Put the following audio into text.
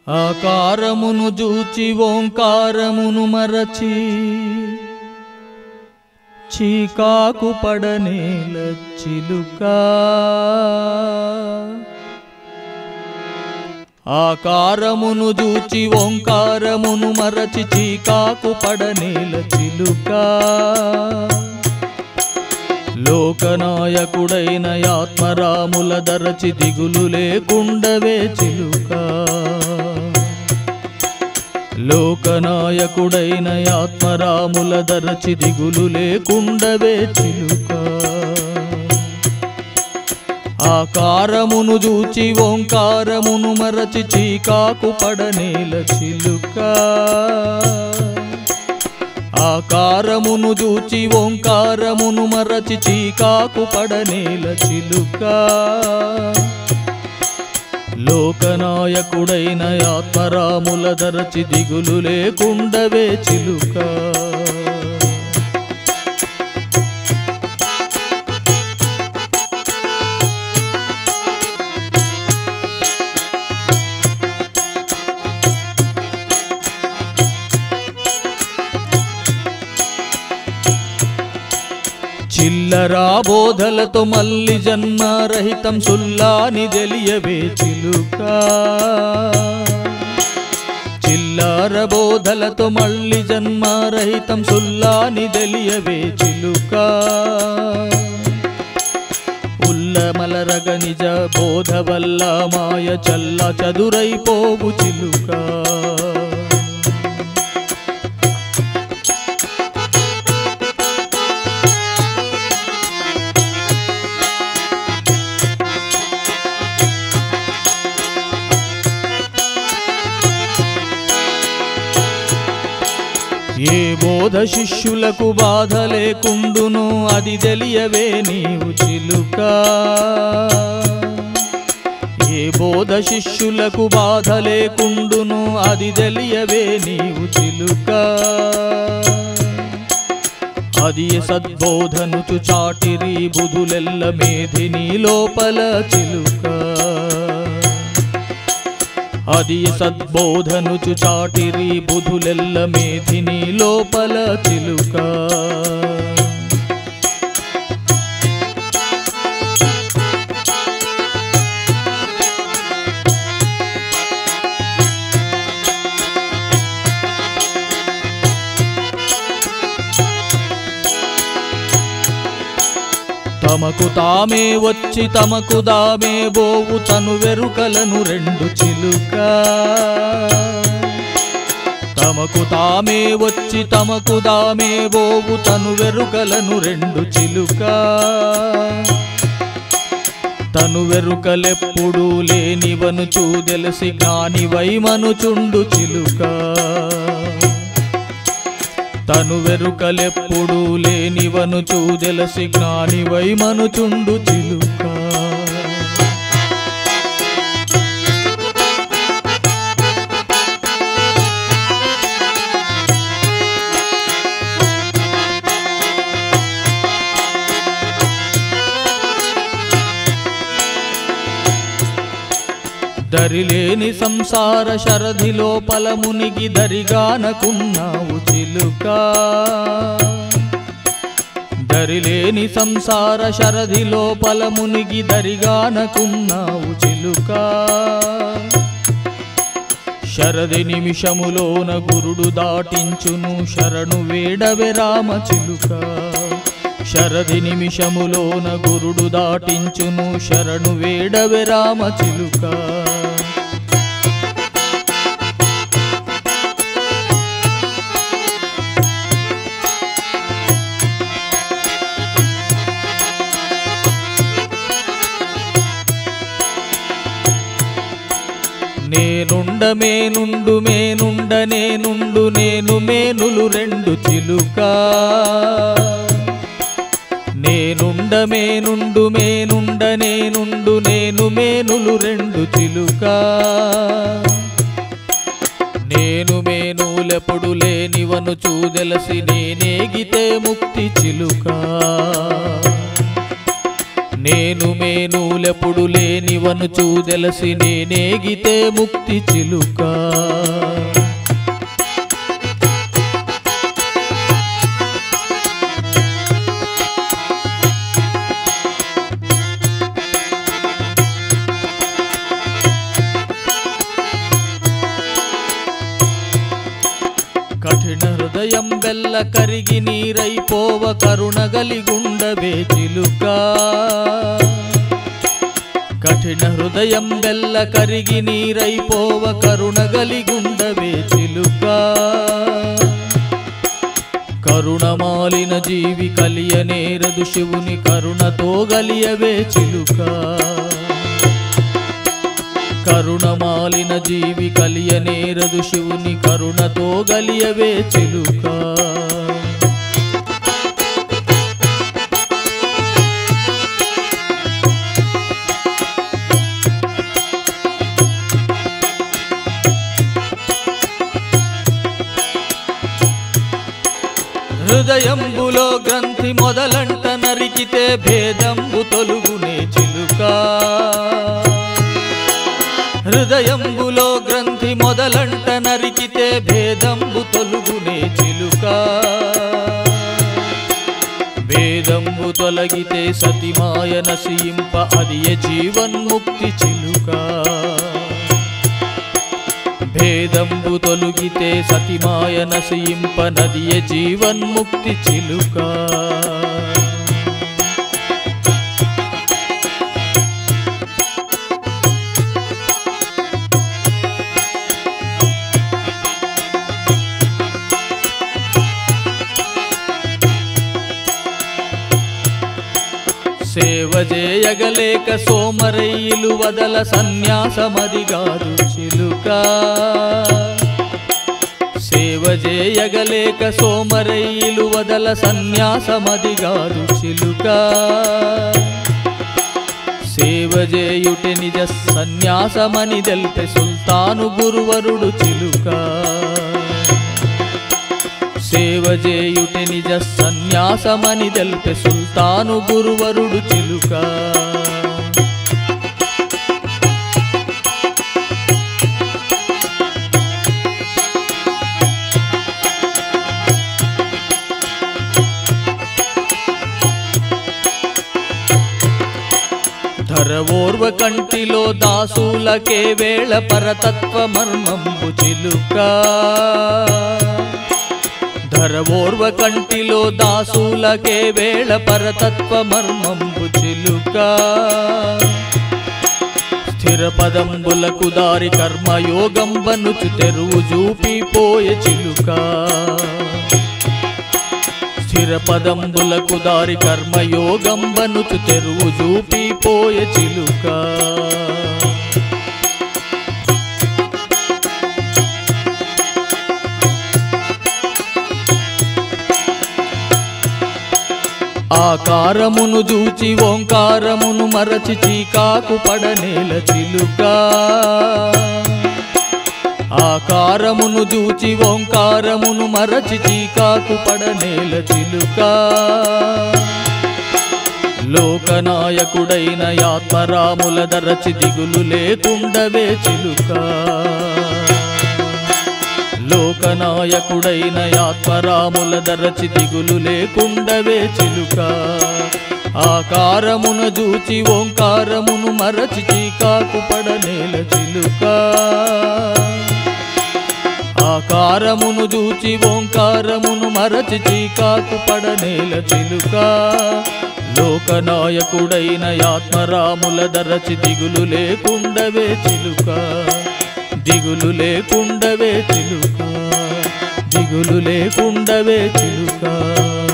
ఆకారమును జూచి ఓంకారమును మరచి చీకాకు పడనేల చిలుక ఆకారమును జూచి ఓంకారమును మరచి చీకాకు పడనేల చిలుక లోకనాయకుడైన ఆత్మరాముల దరచి దిగులు లేకుండవే చిలుక లోకనాయకుడైన ఆత్మరాముల దరచి దిగులు లేకుండవే చిలుక ఆకారమును చూచి ఓంకారమును మరచి చీకాకు పడనేల చిలుక ఆకారమును చూచి ఓంకారమును మరచి చీకాకు పడనేల చిలుక లోకనాయకుడైన ఆత్మరాముల దరచి దిగులు లేకుండవే చిలుక చిల్లరా బోధలతో మల్లి జన్మరహితం సుల్లాని తెలియవే చిలుక చిల్లర బోధలతో మళ్ళీ జన్మరహితం సుల్లాని తెలియవే చిలుక ఉల్లమలరగ నిజ బోధ వల్ల మాయ చల్ల చదురైపోవు చిలుక ఏ బోధ శిష్యులకు బాధ లేకుండును అది తెలియవే నీవు చిలుక ఏ బోధ శిష్యులకు బాధ లేకుండును అది తెలియవే నీవు చిలుక అది సద్బోధనుచు చాటిరి బుధులెల్ల మేధిని లోపల చిలుక అది సద్బోధనుచు చాటిరి బుధులెల్ల మేధిని లోపల చిలుక తమకు తామే వచ్చి తమకు దామే బోవు తను వెరుకలను రెండు చిలుక తమకు తామే వచ్చి తమకు దామే బోవు తను వెరుకలను రెండు చిలుక తను వెరుకలెప్పుడు లేనివను చూదెలసి జ్ఞానివై మనుచుండు చిలుక తను వెరుకలెప్పుడు లేనివను చూదెలసి జ్ఞానివై మనుచుండు చిలుక దరిలేని సంసార శరధి లోపల మునిగి దరిగానకున్నావు చిలుక దరిలేని సంసార శరధి లోపల మునిగి దరిగానకున్నావు చిలుక శరది నిమిషములోన గురుడు దాటించును శరణు వేడవె రామ చిలుక శరది నిమిషములోన గురుడు దాటించును శరణు వేడవె రామ చిలుక నేనుండ మేనుండు మేనుండ నేనుండు నేను మేనులు రెండు చిలుక నేనుండ మేనుండు మేనుండ నేనుండు నేను మేనులు రెండు చిలుక నేను మేనులెప్పుడు లేనివను చూదెలసి నేనేగితే ముక్తి చిలుక నేను మేనులెప్పుడు లేనివను చూదెలసి నేనేగితే ముక్తి చిలుక కఠిన హృదయం బెల్ల కరిగి నీరైపోవ కరుణగలిగుండవే చిలుక కఠిన హృదయం బెల్ల కరిగి నీరైపోవ కరుణగలిగుండవే చిలుక కరుణమాలిన జీవి కలియనేరదు శివుని కరుణతో గలియవే చిలుక కరుణమాలిన జీవి కలియనేరదు శివుని కరుణతో గలియవే చిలుక హృదయంబులో గ్రంథి మొదలంట నరికితే భేదంబు తొలుగునే చిలుక హృదయంబులో గ్రంథి మొదలంట నరికితే భేదంబు తొలుగునే చిలుక భేదంబు తొలగితే సతిమాయ నశింప అది జీవన్ముక్తి చిలుక భేదంబు తొలుగితే సతిమాయ నశింప నదియ జీవన్ముక్తి చిలుక సేవ చేయగలేక సోమరయ్యిలు వదల సన్యాసమదిగాదు చిలుక సేవ చేయగలేక సోమరయ్యిలు వదల సన్యాసమదిగాదు చిలుక సేవ చేయుట నిజ సన్యాసమని తెల్పె సుల్తాను గురువరుడు చిలుక సేవ చేయుట నిజ సన్యాసమని తెల్పె సుల్తాను గురువరుడు చిలుక ధరవోర్వ కంటిలో దాసులకే వేళ పరతత్వ మర్మంబు చిలుక ధరవోర్వ కంటిలో దాసులకే వేళ పరతత్వ మర్మంబు చిలుక స్థిర పదంబులకు దారి కర్మయోగం బనుచు తెరువు చూపిపోయే చిలుక స్థిర పదంబులకు దారి కర్మయోగం బనుచు తెరువు చూపిపోయే చిలుక ఆకారమును జూచి ఓంకారమును మరచి చీకాకు పడనేల చిలుక ఆకారమును జూచి ఓంకారమును మరచి చీకాకు పడనేల చిలుక లోకనాయకుడైన ఆత్మరాముల దరచి దిగులు లేకుండవే చిలుక లోకనాయకుడైన ఆత్మరాముల దరచి దిగులు లేకుండవే చిలుక ఆకారమున జూచి ఓంకారమును మరచి చీకాకు పడనేల చిలుక ఆకారమును జూచి ఓంకారమును మరచి చీకాకు పడనేల చిలుక లోకనాయకుడైన ఆత్మరాముల దరచి దిగులు లేకుండవే చిలుక దిగులు లేకుండవే చిలుక దిగులు లేకుండవే చిలుక